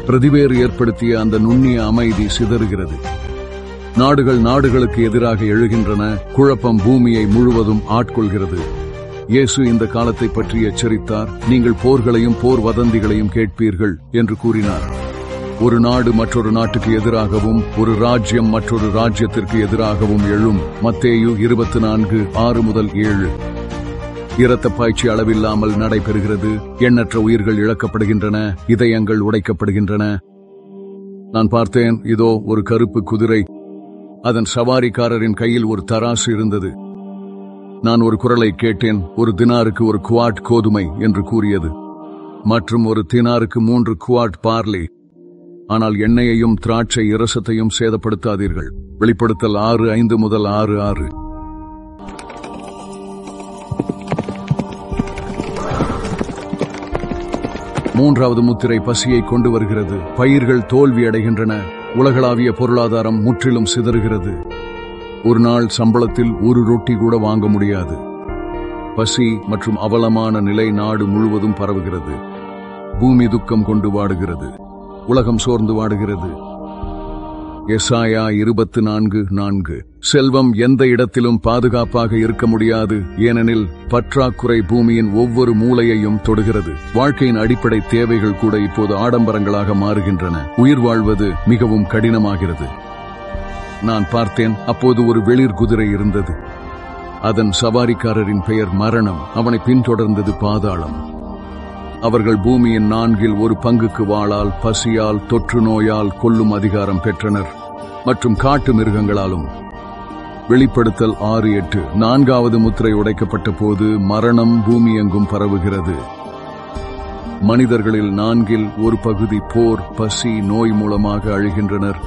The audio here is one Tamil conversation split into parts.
பிரதிவேறு ஏற்படுத்திய அந்த நுண்ணிய அமைதி சிதறுகிறது நாடுகள் நாடுகளுக்கு எதிராக எழுகின்றன குழப்பம் பூமியை முழுவதும் ஆட்கொள்கிறது இயேசு இந்த காலத்தை பற்றி எச்சரித்தார் நீங்கள் போர்களையும் போர் வதந்திகளையும் கேட்பீர்கள் என்று கூறினார் ஒரு நாடு மற்றொரு நாட்டுக்கு எதிராகவும் ஒரு ராஜ்யம் மற்றொரு ராஜ்யத்திற்கு எதிராகவும் எழும் மத்தேயு இருபத்தி நான்கு ஆறு முதல் ஏழு இரத்த பாய்ச்சி அளவில்லாமல் நடைபெறுகிறது எண்ணற்ற உயிர்கள் இழக்கப்படுகின்றன இதயங்கள் உடைக்கப்படுகின்றன நான் பார்த்தேன் இதோ ஒரு கருப்பு குதிரை அதன் சவாரிக்காரரின் கையில் ஒரு தராசு இருந்தது நான் ஒரு குரலை கேட்டேன் ஒரு தினாருக்கு ஒரு குவாட் கோதுமை என்று கூறியது மற்றும் ஒரு தினாருக்கு மூன்று குவாட் பார்லி ஆனால் எண்ணெயையும் திராட்சை இரசத்தையும் சேதப்படுத்தாதீர்கள் வெளிப்படுத்தல் ஆறு ஐந்து முதல் ஆறு ஆறு மூன்றாவது முத்திரை பசியை கொண்டு வருகிறது பயிர்கள் தோல்வி அடைகின்றன உலகளாவிய பொருளாதாரம் முற்றிலும் சிதறுகிறது ஒரு நாள் சம்பளத்தில் ஒரு ரொட்டி கூட வாங்க முடியாது பசி மற்றும் அவலமான நிலை நாடு முழுவதும் பரவுகிறது பூமி துக்கம் கொண்டு வாடுகிறது உலகம் சோர்ந்து வாடுகிறது எசாயா இருபத்து நான்கு நான்கு செல்வம் எந்த இடத்திலும் பாதுகாப்பாக இருக்க முடியாது ஏனெனில் பற்றாக்குறை பூமியின் ஒவ்வொரு மூலையையும் தொடுகிறது வாழ்க்கையின் அடிப்படை தேவைகள் கூட இப்போது ஆடம்பரங்களாக மாறுகின்றன உயிர் வாழ்வது மிகவும் கடினமாகிறது நான் பார்த்தேன் அப்போது ஒரு வெளிர் குதிரை இருந்தது அதன் சவாரிக்காரரின் பெயர் மரணம் அவனை பின்தொடர்ந்தது பாதாளம் அவர்கள் பூமியின் நான்கில் ஒரு பங்குக்கு வாளால் பசியால் தொற்று நோயால் கொல்லும் அதிகாரம் பெற்றனர் மற்றும் காட்டு மிருகங்களாலும் வெளிப்படுத்தல் ஆறு எட்டு நான்காவது முத்திரை உடைக்கப்பட்ட போது மரணம் பூமி எங்கும் பரவுகிறது மனிதர்களில் நான்கில் ஒரு பகுதி போர் பசி நோய் மூலமாக அழுகின்றனர்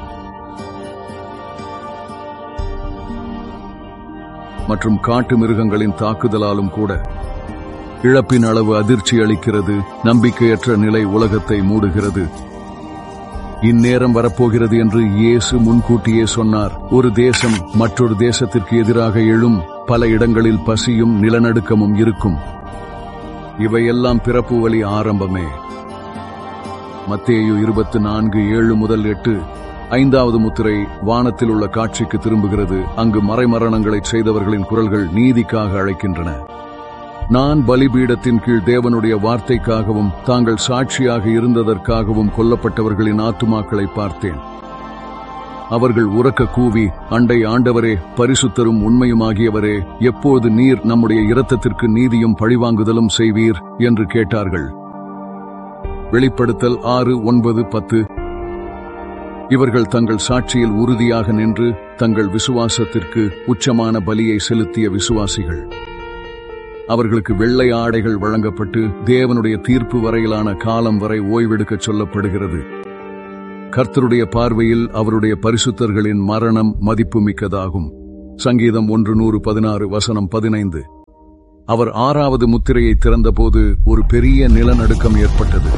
மற்றும் காட்டு மிருகங்களின் தாக்குதலாலும் கூட இழப்பின் அளவு அதிர்ச்சி அளிக்கிறது நம்பிக்கையற்ற நிலை உலகத்தை மூடுகிறது இந்நேரம் வரப்போகிறது என்று இயேசு முன்கூட்டியே சொன்னார் ஒரு தேசம் மற்றொரு தேசத்திற்கு எதிராக எழும் பல இடங்களில் பசியும் நிலநடுக்கமும் இருக்கும் இவையெல்லாம் பிறப்பு வழி ஆரம்பமே மத்தேயு இருபத்தி நான்கு ஏழு முதல் எட்டு ஐந்தாவது முத்திரை வானத்தில் உள்ள காட்சிக்கு திரும்புகிறது அங்கு மறைமரணங்களை செய்தவர்களின் குரல்கள் நீதிக்காக அழைக்கின்றன நான் பலிபீடத்தின் கீழ் தேவனுடைய வார்த்தைக்காகவும் தாங்கள் சாட்சியாக இருந்ததற்காகவும் கொல்லப்பட்டவர்களின் ஆத்துமாக்களை பார்த்தேன் அவர்கள் உறக்க கூவி அண்டை ஆண்டவரே பரிசுத்தரும் உண்மையுமாகியவரே எப்போது நீர் நம்முடைய இரத்தத்திற்கு நீதியும் பழிவாங்குதலும் செய்வீர் என்று கேட்டார்கள் வெளிப்படுத்தல் ஆறு ஒன்பது பத்து இவர்கள் தங்கள் சாட்சியில் உறுதியாக நின்று தங்கள் விசுவாசத்திற்கு உச்சமான பலியை செலுத்திய விசுவாசிகள் அவர்களுக்கு வெள்ளை ஆடைகள் வழங்கப்பட்டு தேவனுடைய தீர்ப்பு வரையிலான காலம் வரை ஓய்வெடுக்க சொல்லப்படுகிறது கர்த்தருடைய பார்வையில் அவருடைய பரிசுத்தர்களின் மரணம் மதிப்புமிக்கதாகும் சங்கீதம் ஒன்று நூறு பதினாறு வசனம் பதினைந்து அவர் ஆறாவது முத்திரையை திறந்தபோது ஒரு பெரிய நிலநடுக்கம் ஏற்பட்டது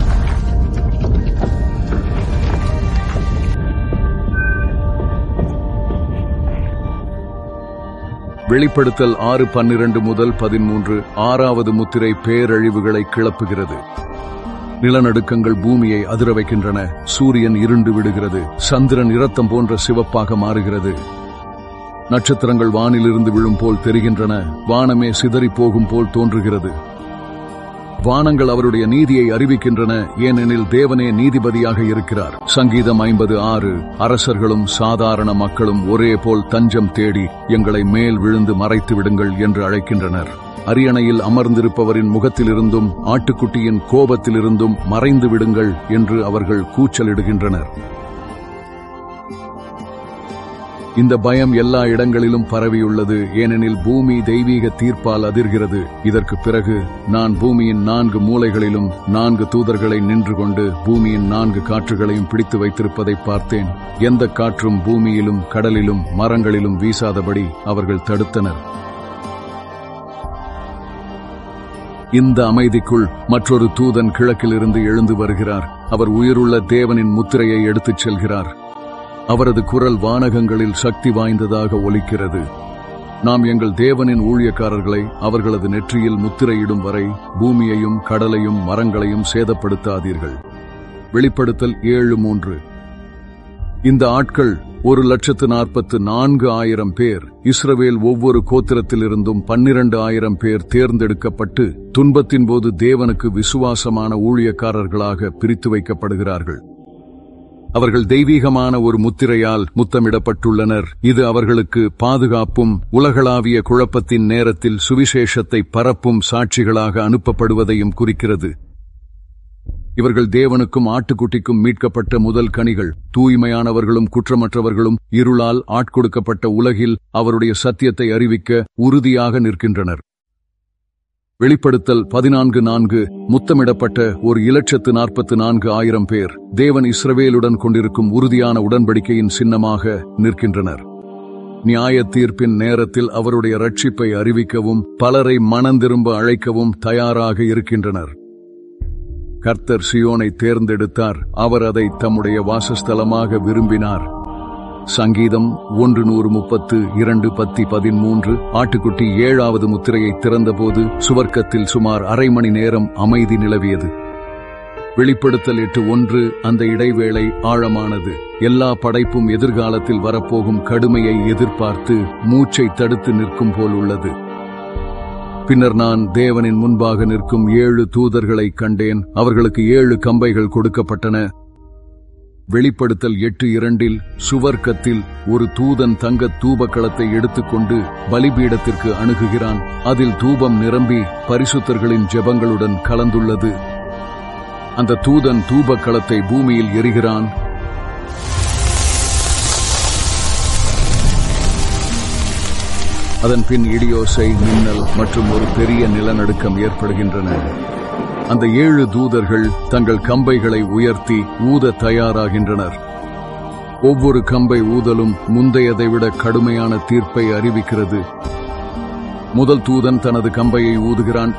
வெளிப்படுத்தல் ஆறு பன்னிரண்டு முதல் பதிமூன்று ஆறாவது முத்திரை பேரழிவுகளை கிளப்புகிறது நிலநடுக்கங்கள் பூமியை அதிர வைக்கின்றன சூரியன் இருண்டு விடுகிறது சந்திரன் இரத்தம் போன்ற சிவப்பாக மாறுகிறது நட்சத்திரங்கள் வானிலிருந்து விழும் போல் தெரிகின்றன வானமே சிதறி போகும் போல் தோன்றுகிறது வானங்கள் அவருடைய நீதியை அறிவிக்கின்றன ஏனெனில் தேவனே நீதிபதியாக இருக்கிறார் சங்கீதம் ஐம்பது ஆறு அரசர்களும் சாதாரண மக்களும் ஒரே போல் தஞ்சம் தேடி எங்களை மேல் விழுந்து மறைத்து விடுங்கள் என்று அழைக்கின்றனர் அரியணையில் அமர்ந்திருப்பவரின் முகத்திலிருந்தும் ஆட்டுக்குட்டியின் கோபத்திலிருந்தும் மறைந்து விடுங்கள் என்று அவர்கள் கூச்சலிடுகின்றனர் இந்த பயம் எல்லா இடங்களிலும் பரவியுள்ளது ஏனெனில் பூமி தெய்வீக தீர்ப்பால் அதிர்கிறது இதற்கு பிறகு நான் பூமியின் நான்கு மூலைகளிலும் நான்கு தூதர்களை நின்று கொண்டு பூமியின் நான்கு காற்றுகளையும் பிடித்து வைத்திருப்பதை பார்த்தேன் எந்த காற்றும் பூமியிலும் கடலிலும் மரங்களிலும் வீசாதபடி அவர்கள் தடுத்தனர் இந்த அமைதிக்குள் மற்றொரு தூதன் கிழக்கிலிருந்து எழுந்து வருகிறார் அவர் உயிருள்ள தேவனின் முத்திரையை எடுத்துச் செல்கிறார் அவரது குரல் வானகங்களில் சக்தி வாய்ந்ததாக ஒலிக்கிறது நாம் எங்கள் தேவனின் ஊழியக்காரர்களை அவர்களது நெற்றியில் முத்திரையிடும் வரை பூமியையும் கடலையும் மரங்களையும் சேதப்படுத்தாதீர்கள் வெளிப்படுத்தல் ஏழு மூன்று இந்த ஆட்கள் ஒரு லட்சத்து நாற்பத்து நான்கு ஆயிரம் பேர் இஸ்ரவேல் ஒவ்வொரு கோத்திரத்திலிருந்தும் பன்னிரண்டு ஆயிரம் பேர் தேர்ந்தெடுக்கப்பட்டு துன்பத்தின் போது தேவனுக்கு விசுவாசமான ஊழியக்காரர்களாக பிரித்து வைக்கப்படுகிறார்கள் அவர்கள் தெய்வீகமான ஒரு முத்திரையால் முத்தமிடப்பட்டுள்ளனர் இது அவர்களுக்கு பாதுகாப்பும் உலகளாவிய குழப்பத்தின் நேரத்தில் சுவிசேஷத்தை பரப்பும் சாட்சிகளாக அனுப்பப்படுவதையும் குறிக்கிறது இவர்கள் தேவனுக்கும் ஆட்டுக்குட்டிக்கும் மீட்கப்பட்ட முதல் கனிகள் தூய்மையானவர்களும் குற்றமற்றவர்களும் இருளால் ஆட்கொடுக்கப்பட்ட உலகில் அவருடைய சத்தியத்தை அறிவிக்க உறுதியாக நிற்கின்றனர் வெளிப்படுத்தல் பதினான்கு நான்கு முத்தமிடப்பட்ட ஒரு இலட்சத்து நாற்பத்து நான்கு ஆயிரம் பேர் தேவன் இஸ்ரவேலுடன் கொண்டிருக்கும் உறுதியான உடன்படிக்கையின் சின்னமாக நிற்கின்றனர் நியாய தீர்ப்பின் நேரத்தில் அவருடைய ரட்சிப்பை அறிவிக்கவும் பலரை மனந்திரும்ப அழைக்கவும் தயாராக இருக்கின்றனர் கர்த்தர் சியோனை தேர்ந்தெடுத்தார் அவர் அதை தம்முடைய வாசஸ்தலமாக விரும்பினார் சங்கீதம் ஒன்று நூறு முப்பத்து இரண்டு பத்தி பதிமூன்று ஆட்டுக்குட்டி ஏழாவது முத்திரையை திறந்தபோது சுவர்க்கத்தில் சுமார் அரை மணி நேரம் அமைதி நிலவியது வெளிப்படுத்தல் எட்டு ஒன்று அந்த இடைவேளை ஆழமானது எல்லா படைப்பும் எதிர்காலத்தில் வரப்போகும் கடுமையை எதிர்பார்த்து மூச்சை தடுத்து நிற்கும் போல் உள்ளது பின்னர் நான் தேவனின் முன்பாக நிற்கும் ஏழு தூதர்களை கண்டேன் அவர்களுக்கு ஏழு கம்பைகள் கொடுக்கப்பட்டன வெளிப்படுத்தல் எட்டு இரண்டில் சுவர்க்கத்தில் ஒரு தூதன் தங்க தூபக்களத்தை எடுத்துக்கொண்டு பலிபீடத்திற்கு அணுகுகிறான் அதில் தூபம் நிரம்பி பரிசுத்தர்களின் ஜெபங்களுடன் கலந்துள்ளது அந்த தூதன் தூபக்களத்தை பூமியில் எரிகிறான் அதன் பின் இடியோசை மின்னல் மற்றும் ஒரு பெரிய நிலநடுக்கம் ஏற்படுகின்றன அந்த ஏழு தூதர்கள் தங்கள் கம்பைகளை உயர்த்தி ஊத தயாராகின்றனர் ஒவ்வொரு கம்பை ஊதலும் முந்தையதை விட கடுமையான தீர்ப்பை அறிவிக்கிறது முதல் தூதன் தனது கம்பையை ஊதுகிறான்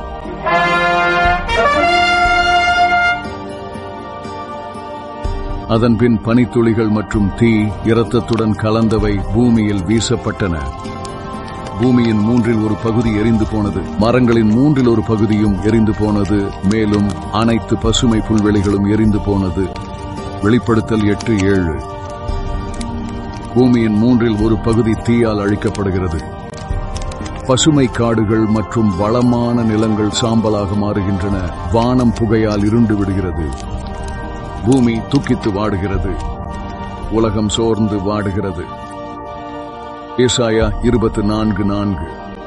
அதன்பின் பனித்துளிகள் மற்றும் தீ இரத்தத்துடன் கலந்தவை பூமியில் வீசப்பட்டன பூமியின் மூன்றில் ஒரு பகுதி எரிந்து போனது மரங்களின் மூன்றில் ஒரு பகுதியும் எரிந்து போனது மேலும் அனைத்து பசுமை புல்வெளிகளும் எரிந்து போனது வெளிப்படுத்தல் எட்டு ஏழு பூமியின் மூன்றில் ஒரு பகுதி தீயால் அழிக்கப்படுகிறது பசுமை காடுகள் மற்றும் வளமான நிலங்கள் சாம்பலாக மாறுகின்றன வானம் புகையால் இருண்டு விடுகிறது பூமி துக்கித்து வாடுகிறது உலகம் சோர்ந்து வாடுகிறது ஏசாயா இருபத்து நான்கு நான்கு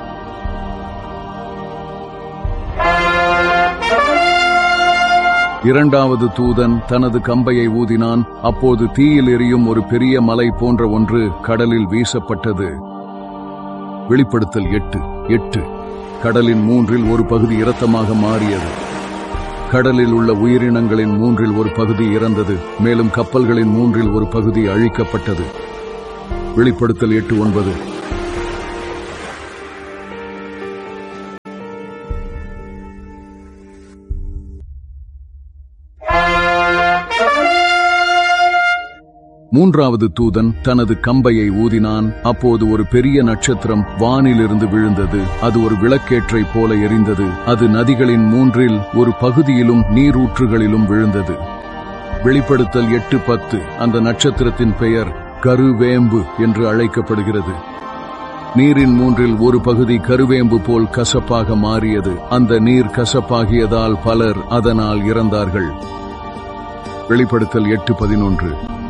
இரண்டாவது தூதன் தனது கம்பையை ஊதினான் அப்போது தீயில் எரியும் ஒரு பெரிய மலை போன்ற ஒன்று கடலில் வீசப்பட்டது வெளிப்படுத்தல் எட்டு எட்டு கடலின் மூன்றில் ஒரு பகுதி இரத்தமாக மாறியது கடலில் உள்ள உயிரினங்களின் மூன்றில் ஒரு பகுதி இறந்தது மேலும் கப்பல்களின் மூன்றில் ஒரு பகுதி அழிக்கப்பட்டது வெளிப்படுத்தல் எட்டு ஒன்பது மூன்றாவது தூதன் தனது கம்பையை ஊதினான் அப்போது ஒரு பெரிய நட்சத்திரம் வானிலிருந்து விழுந்தது அது ஒரு விளக்கேற்றை போல எரிந்தது அது நதிகளின் மூன்றில் ஒரு பகுதியிலும் நீரூற்றுகளிலும் விழுந்தது வெளிப்படுத்தல் எட்டு பத்து அந்த நட்சத்திரத்தின் பெயர் கருவேம்பு என்று அழைக்கப்படுகிறது நீரின் மூன்றில் ஒரு பகுதி கருவேம்பு போல் கசப்பாக மாறியது அந்த நீர் கசப்பாகியதால் பலர் அதனால் இறந்தார்கள் வெளிப்படுத்தல் எட்டு பதினொன்று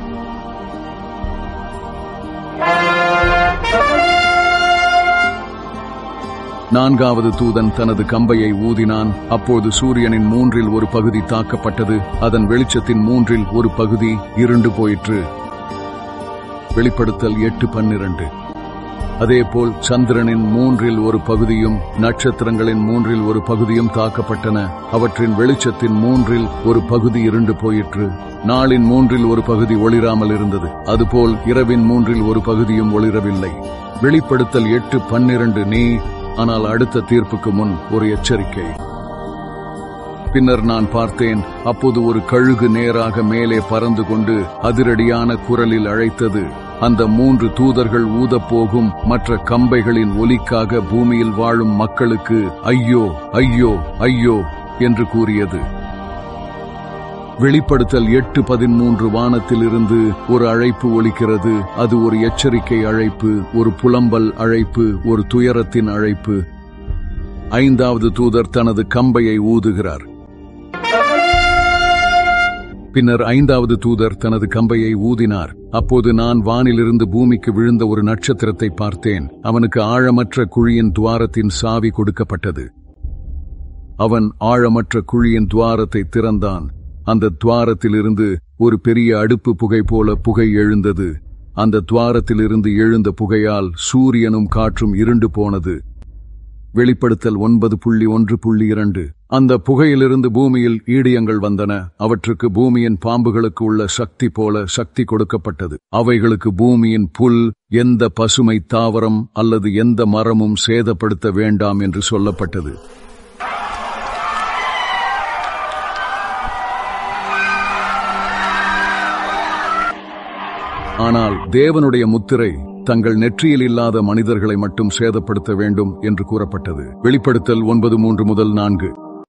நான்காவது தூதன் தனது கம்பையை ஊதினான் அப்போது சூரியனின் மூன்றில் ஒரு பகுதி தாக்கப்பட்டது அதன் வெளிச்சத்தின் மூன்றில் ஒரு பகுதி இருண்டு போயிற்று வெளிப்படுத்தல் எட்டு பன்னிரண்டு அதேபோல் சந்திரனின் மூன்றில் ஒரு பகுதியும் நட்சத்திரங்களின் மூன்றில் ஒரு பகுதியும் தாக்கப்பட்டன அவற்றின் வெளிச்சத்தின் மூன்றில் ஒரு பகுதி இருண்டு போயிற்று நாளின் மூன்றில் ஒரு பகுதி ஒளிராமல் இருந்தது அதுபோல் இரவின் மூன்றில் ஒரு பகுதியும் ஒளிரவில்லை வெளிப்படுத்தல் எட்டு பன்னிரண்டு நீ ஆனால் அடுத்த தீர்ப்புக்கு முன் ஒரு எச்சரிக்கை பின்னர் நான் பார்த்தேன் அப்போது ஒரு கழுகு நேராக மேலே பறந்து கொண்டு அதிரடியான குரலில் அழைத்தது அந்த மூன்று தூதர்கள் ஊதப்போகும் மற்ற கம்பைகளின் ஒலிக்காக பூமியில் வாழும் மக்களுக்கு ஐயோ ஐயோ ஐயோ என்று கூறியது வெளிப்படுத்தல் எட்டு பதிமூன்று வானத்திலிருந்து ஒரு அழைப்பு ஒலிக்கிறது அது ஒரு எச்சரிக்கை அழைப்பு ஒரு புலம்பல் அழைப்பு ஒரு துயரத்தின் அழைப்பு ஐந்தாவது தூதர் தனது கம்பையை ஊதுகிறார் பின்னர் ஐந்தாவது தூதர் தனது கம்பையை ஊதினார் அப்போது நான் வானிலிருந்து பூமிக்கு விழுந்த ஒரு நட்சத்திரத்தை பார்த்தேன் அவனுக்கு ஆழமற்ற குழியின் துவாரத்தின் சாவி கொடுக்கப்பட்டது அவன் ஆழமற்ற குழியின் துவாரத்தை திறந்தான் அந்த துவாரத்திலிருந்து ஒரு பெரிய அடுப்பு புகை போல புகை எழுந்தது அந்த துவாரத்திலிருந்து எழுந்த புகையால் சூரியனும் காற்றும் இருண்டு போனது வெளிப்படுத்தல் ஒன்பது புள்ளி ஒன்று புள்ளி இரண்டு அந்த புகையிலிருந்து பூமியில் ஈடியங்கள் வந்தன அவற்றுக்கு பூமியின் பாம்புகளுக்கு உள்ள சக்தி போல சக்தி கொடுக்கப்பட்டது அவைகளுக்கு பூமியின் புல் எந்த பசுமை தாவரம் அல்லது எந்த மரமும் சேதப்படுத்த வேண்டாம் என்று சொல்லப்பட்டது ஆனால் தேவனுடைய முத்திரை தங்கள் நெற்றியில் இல்லாத மனிதர்களை மட்டும் சேதப்படுத்த வேண்டும் என்று கூறப்பட்டது வெளிப்படுத்தல் ஒன்பது மூன்று முதல் நான்கு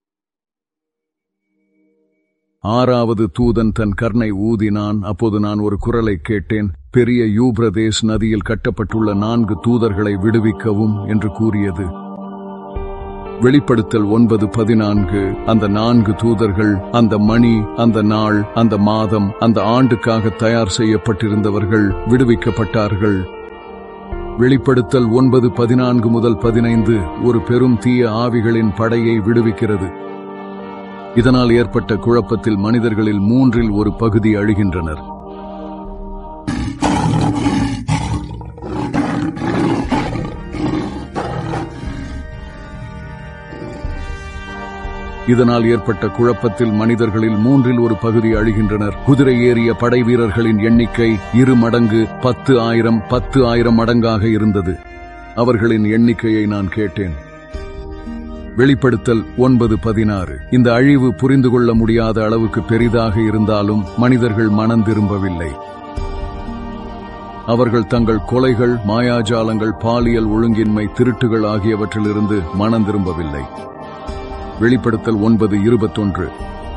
ஆறாவது தூதன் தன் கர்ணை ஊதினான் அப்போது நான் ஒரு குரலை கேட்டேன் பெரிய யூப்ரதேஸ் நதியில் கட்டப்பட்டுள்ள நான்கு தூதர்களை விடுவிக்கவும் என்று கூறியது வெளிப்படுத்தல் ஒன்பது பதினான்கு அந்த நான்கு தூதர்கள் அந்த மணி அந்த நாள் அந்த மாதம் அந்த ஆண்டுக்காக தயார் செய்யப்பட்டிருந்தவர்கள் விடுவிக்கப்பட்டார்கள் வெளிப்படுத்தல் ஒன்பது பதினான்கு முதல் பதினைந்து ஒரு பெரும் தீய ஆவிகளின் படையை விடுவிக்கிறது இதனால் ஏற்பட்ட குழப்பத்தில் மனிதர்களில் மூன்றில் ஒரு பகுதி அழுகின்றனர் இதனால் ஏற்பட்ட குழப்பத்தில் மனிதர்களில் மூன்றில் ஒரு பகுதி அழிகின்றனர் குதிரை ஏறிய படை வீரர்களின் எண்ணிக்கை இரு மடங்கு பத்து ஆயிரம் பத்து ஆயிரம் மடங்காக இருந்தது அவர்களின் எண்ணிக்கையை நான் கேட்டேன் வெளிப்படுத்தல் ஒன்பது பதினாறு இந்த அழிவு புரிந்து கொள்ள முடியாத அளவுக்கு பெரிதாக இருந்தாலும் மனிதர்கள் மனம் திரும்பவில்லை அவர்கள் தங்கள் கொலைகள் மாயாஜாலங்கள் பாலியல் ஒழுங்கின்மை திருட்டுகள் ஆகியவற்றிலிருந்து மனம் திரும்பவில்லை வெளிப்படுத்தல் ஒன்பது இருபத்தொன்று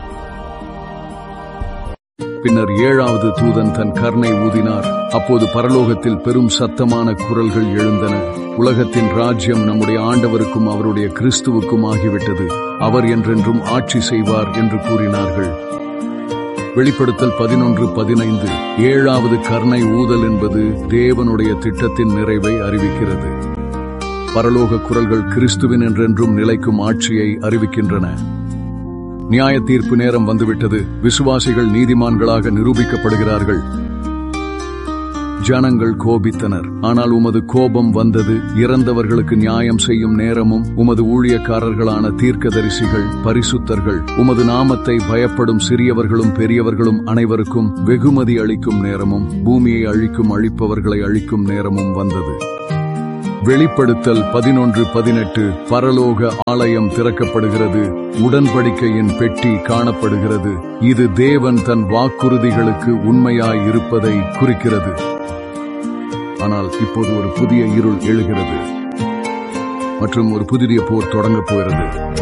பின்னர் ஏழாவது தூதன் தன் கர்ணை ஊதினார் அப்போது பரலோகத்தில் பெரும் சத்தமான குரல்கள் எழுந்தன உலகத்தின் ராஜ்யம் நம்முடைய ஆண்டவருக்கும் அவருடைய கிறிஸ்துவுக்கும் ஆகிவிட்டது அவர் என்றென்றும் ஆட்சி செய்வார் என்று கூறினார்கள் வெளிப்படுத்தல் பதினொன்று பதினைந்து ஏழாவது கர்ணை ஊதல் என்பது தேவனுடைய திட்டத்தின் நிறைவை அறிவிக்கிறது பரலோக குரல்கள் கிறிஸ்துவின் என்றென்றும் நிலைக்கும் ஆட்சியை அறிவிக்கின்றன நியாய தீர்ப்பு நேரம் வந்துவிட்டது விசுவாசிகள் நீதிமான்களாக நிரூபிக்கப்படுகிறார்கள் ஜனங்கள் கோபித்தனர் ஆனால் உமது கோபம் வந்தது இறந்தவர்களுக்கு நியாயம் செய்யும் நேரமும் உமது ஊழியக்காரர்களான தீர்க்கதரிசிகள் பரிசுத்தர்கள் உமது நாமத்தை பயப்படும் சிறியவர்களும் பெரியவர்களும் அனைவருக்கும் வெகுமதி அளிக்கும் நேரமும் பூமியை அழிக்கும் அழிப்பவர்களை அழிக்கும் நேரமும் வந்தது வெளிப்படுத்தல் பதினொன்று பதினெட்டு பரலோக ஆலயம் திறக்கப்படுகிறது உடன்படிக்கையின் பெட்டி காணப்படுகிறது இது தேவன் தன் வாக்குறுதிகளுக்கு உண்மையாய் இருப்பதை குறிக்கிறது ஆனால் இப்போது ஒரு புதிய இருள் எழுகிறது மற்றும் ஒரு புதிய போர் தொடங்கப் போகிறது